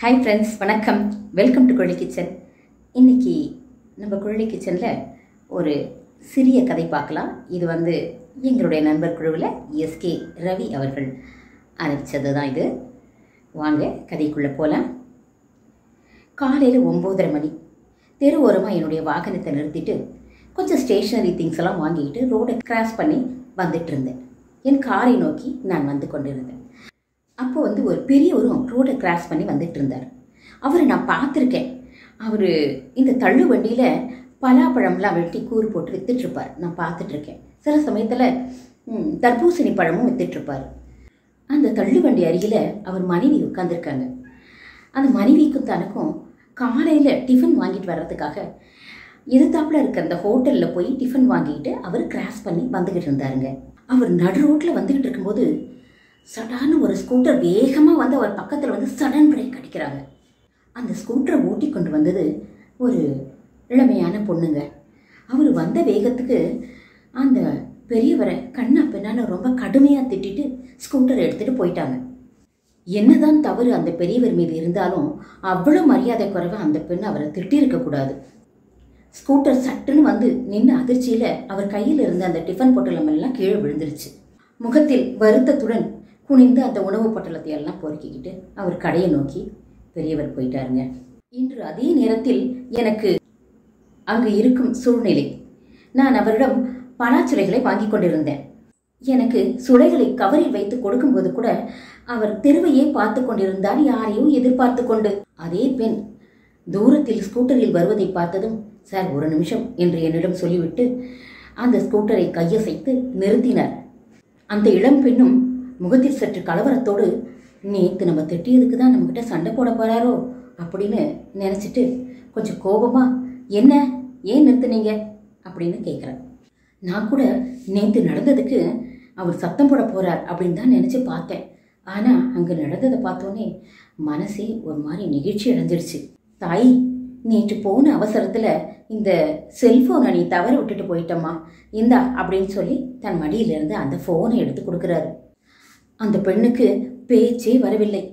hi friends வணக்கம் welcome to Kuzhali kitchen இன்னைக்கு நம்ம குழலி கிச்சனில் ஒரு சிறிய கதை பார்க்கலாம் இது வந்து எங்களுடைய நண்பர் குழுவில் எஸ்கே ரவி அவர்கள் அனுப்பிச்சது தான் இது வாங்க கதைக்குள்ளே போகலாம் காலையில் ஒம்போதரை மணி தெரு ஓரமாக என்னுடைய வாகனத்தை நிறுத்திட்டு கொஞ்சம் ஸ்டேஷ்னரி திங்ஸ் எல்லாம் வாங்கிக்கிட்டு ரோடை கிராஸ் பண்ணி வந்துட்டு இருந்தேன் என் காரை நோக்கி நான் வந்து கொண்டிருந்தேன் அப்போ வந்து ஒரு பெரியவரும் ரோடை கிராஸ் பண்ணி வந்துட்டு இருந்தார் அவரை நான் பார்த்துருக்கேன் அவர் இந்த தள்ளு வண்டியில் பலாப்பழம்லாம் வெட்டி கூறு போட்டு வித்துட்ருப்பார் நான் பார்த்துட்ருக்கேன் சில சமயத்தில் ம், தர்பூசணி பழமும் வித்துட்ருப்பார் அந்த தள்ளு வண்டி அருகில் அவர் மனைவி உட்காந்துருக்காங்க அந்த மனைவிக்கும் தனக்கும் காலையில் டிஃபன் வாங்கிட்டு வர்றதுக்காக எதிர்த்தாப்புல இருக்க அந்த ஹோட்டலில் போய் டிஃபன் வாங்கிட்டு அவர் கிராஸ் பண்ணி வந்துக்கிட்டு இருந்தாருங்க அவர் நடு ரோட்டில் வந்துக்கிட்டு இருக்கும்போது சடான்னு ஒரு ஸ்கூட்டர் வேகமாக வந்து அவர் பக்கத்தில் வந்து சடன் பிரேக் அடிக்கிறாங்க அந்த ஸ்கூட்டரை ஓட்டி கொண்டு வந்தது ஒரு இளமையான பொண்ணுங்க அவர் வந்த வேகத்துக்கு அந்த பெரியவரை கண்ணா பின்னான்னு ரொம்ப கடுமையாக திட்டிட்டு ஸ்கூட்டரை எடுத்துகிட்டு போயிட்டாங்க என்னதான் தவறு அந்த பெரியவர் மீது இருந்தாலும் அவ்வளோ மரியாதை குறைவா அந்த பெண் அவரை திட்டியிருக்கக்கூடாது ஸ்கூட்டர் சட்டுன்னு வந்து நின்று அதிர்ச்சியில் அவர் கையில் இருந்த அந்த டிஃபன் பொட்டலம் எல்லாம் கீழே விழுந்துருச்சு முகத்தில் வருத்தத்துடன் குனிந்து அந்த உணவு பொட்டலத்தை எல்லாம் பொறுக்கிக்கிட்டு அவர் கடையை நோக்கி பெரியவர் போயிட்டாருங்க இன்று அதே நேரத்தில் எனக்கு அங்கு இருக்கும் சூழ்நிலை நான் அவரிடம் பலாச்சுரைகளை வாங்கி கொண்டிருந்தேன் எனக்கு சுளைகளை கவரில் வைத்து கொடுக்கும்போது கூட அவர் தெருவையே பார்த்து கொண்டிருந்தார் யாரையும் எதிர்பார்த்து கொண்டு அதே பெண் தூரத்தில் ஸ்கூட்டரில் வருவதை பார்த்ததும் சார் ஒரு நிமிஷம் என்று என்னிடம் சொல்லிவிட்டு அந்த ஸ்கூட்டரை கையசைத்து நிறுத்தினார் அந்த இளம் பெண்ணும் முகத்தில் சற்று கலவரத்தோடு நேற்று நம்ம திட்டியதுக்கு தான் நம்மக்கிட்ட சண்டை போட போறாரோ அப்படின்னு நினச்சிட்டு கொஞ்சம் கோபமா என்ன ஏன் நிறுத்துனீங்க அப்படின்னு கேட்குறேன் நான் கூட நேற்று நடந்ததுக்கு அவர் சத்தம் போட போறார் அப்படின்னு தான் நினச்சி பார்த்தேன் ஆனால் அங்கே நடந்ததை பார்த்தோன்னே மனசே ஒரு மாதிரி நெகிழ்ச்சி அடைஞ்சிருச்சு தாய் நேற்று போன அவசரத்தில் இந்த செல்ஃபோனை நீ தவற விட்டுட்டு போயிட்டம்மா இந்தா அப்படின்னு சொல்லி தன் மடியிலிருந்து அந்த ஃபோனை எடுத்து கொடுக்குறாரு அந்த பெண்ணுக்கு பேச்சே வரவில்லை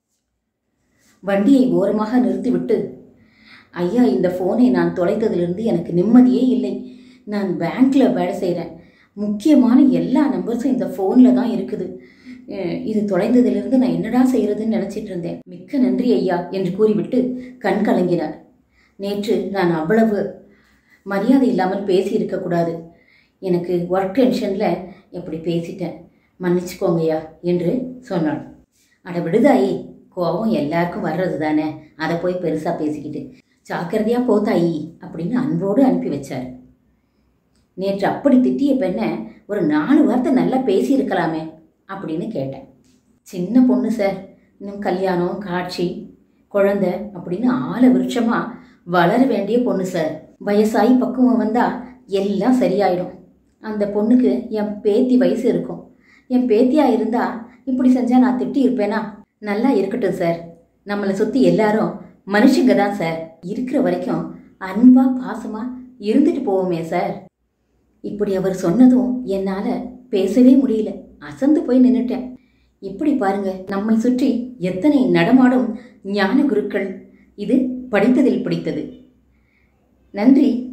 வண்டியை ஓரமாக நிறுத்திவிட்டு ஐயா இந்த ஃபோனை நான் தொலைத்ததிலிருந்து எனக்கு நிம்மதியே இல்லை நான் பேங்க்ல வேலை செய்கிறேன் முக்கியமான எல்லா நம்பர்ஸும் இந்த ஃபோனில் தான் இருக்குது அஹ் இது தொலைந்ததிலிருந்து நான் என்னடா செய்யறதுன்னு நினச்சிட்டு இருந்தேன் மிக்க நன்றி ஐயா என்று கூறிவிட்டு கண் கலங்கினார் நேற்று நான் அவ்வளவு மரியாதை இல்லாமல் பேசி இருக்கக்கூடாது எனக்கு ஒர்க் டென்ஷனில் எப்படி பேசிட்டேன் மன்னிச்சுக்கோங்கய்யா என்று சொன்னாள் அட விடுதாயி கோபம் எல்லாருக்கும் வர்றது தானே அதை போய் பெருசாக பேசிக்கிட்டு ஜாக்கிரதையாக போத்தாயி அப்படின்னு அன்போடு அனுப்பி வச்சார் நேற்று அப்படி திட்டிய பெண்ணை ஒரு நாலு வார்த்தை நல்லா பேசியிருக்கலாமே அப்படின்னு கேட்டேன் சின்ன பொண்ணு சார் இன்னும் கல்யாணம் காட்சி குழந்தை அப்படின்னு ஆள விருட்சமாக வளர வேண்டிய பொண்ணு சார் வயசாகி பக்குவம் வந்தால் எல்லாம் சரியாயிடும் அந்த பொண்ணுக்கு என் பேத்தி வயசு இருக்கும் என் பேத்தியா இருந்தா இப்படி செஞ்சா நான் திட்டி இருப்பேனா நல்லா இருக்கட்டும் சார் நம்மளை சுற்றி எல்லாரும் மனுஷங்க தான் சார் இருக்கிற வரைக்கும் அன்பா பாசமா இருந்துட்டு போவோமே சார் இப்படி அவர் சொன்னதும் என்னால் பேசவே முடியல அசந்து போய் நின்னுட்டேன் இப்படி பாருங்க நம்மை சுற்றி எத்தனை நடமாடும் ஞான குருக்கள் இது படித்ததில் பிடித்தது நன்றி